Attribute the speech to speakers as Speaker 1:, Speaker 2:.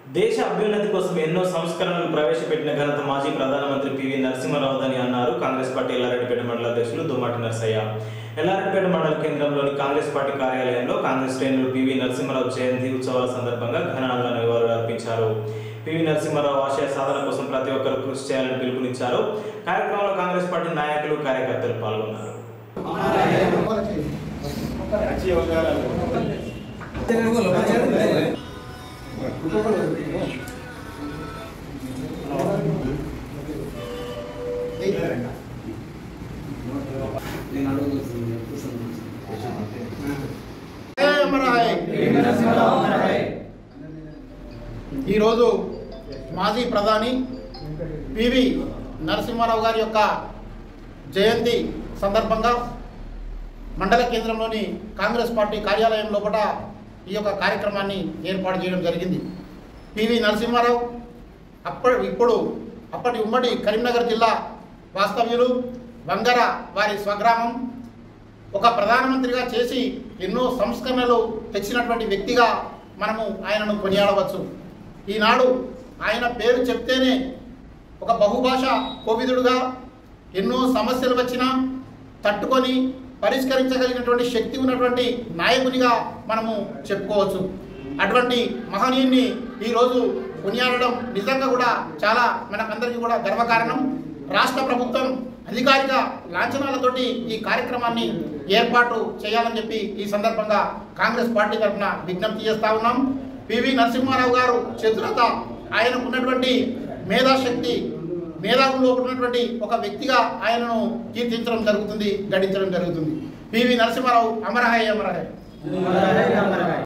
Speaker 1: దేశ అభ్యున్నతి కోసం ఎన్నో సంస్కరణలు ప్రవేశపెట్టిన ఘనత మాజీ ప్రధానమంత్రి పివి నరసింహారావు అని అన్నారు కాంగ్రెస్ పార్టీ ఎల్లారెడ్డిపేట మండల అధ్యక్షులు దుమ్మాటి నరసయ్య ఎల్లారెడ్డిపేట మండల కేంద్రంలోని కాంగ్రెస్ పార్టీ కార్యాలయంలో కాంగ్రెస్ శ్రేణులు పివి నరసింహారావు జయంతి ఉత్సవాల సందర్భంగా ఘనంగా నివాళులు అర్పించారు పివి నరసింహారావు ఆశయ సాధన కోసం ప్రతి ఒక్కరూ కృషి చేయాలని పిలుపునిచ్చారు కార్యక్రమంలో కాంగ్రెస్ పార్టీ నాయకులు కార్యకర్తలు పాల్గొన్నారు
Speaker 2: నేను అడుగుతుంది కూర్చొని
Speaker 3: ఈరోజు మాజీ ప్రధాని పివి నరసింహారావు గారి యొక్క జయంతి సందర్భంగా మండల కేంద్రంలోని కాంగ్రెస్ పార్టీ కార్యాలయం లోపల ఈ యొక్క కార్యక్రమాన్ని ఏర్పాటు చేయడం జరిగింది పివి నరసింహారావు అప్పటి ఇప్పుడు అప్పటి ఉమ్మడి కరీంనగర్ జిల్లా వాస్తవ్యులు వంగర వారి స్వగ్రామం ఒక ప్రధానమంత్రిగా చేసి ఎన్నో సంస్కరణలు తెచ్చినటువంటి వ్యక్తిగా మనము ఆయనను కొనియాడవచ్చు ఈనాడు ఆయన పేరు చెప్తేనే ఒక బహుభాష కోవిదుడుగా ఎన్నో సమస్యలు వచ్చినా తట్టుకొని పరిష్కరించగలిగినటువంటి శక్తి ఉన్నటువంటి నాయకునిగా మనము చెప్పుకోవచ్చు అటువంటి మహనీయుని ఈరోజు కొనియాడడం నిజంగా కూడా చాలా మనకందరికీ కూడా గర్వకారణం రాష్ట్ర ప్రభుత్వం అధికారిక లాంఛనాలతోటి ఈ కార్యక్రమాన్ని ఏర్పాటు చేయాలని చెప్పి ఈ సందర్భంగా కాంగ్రెస్ పార్టీ తరఫున విజ్ఞప్తి చేస్తా ఉన్నాం పివి నరసింహారావు గారు చతురత ఆయనకు ఉన్నటువంటి మేధాశక్తి మేధావుల్లో ఉన్నటువంటి ఒక వ్యక్తిగా ఆయనను కీర్తించడం జరుగుతుంది గడించడం జరుగుతుంది పివి నరసింహారావు అమరహాయ్ అమరహాయ్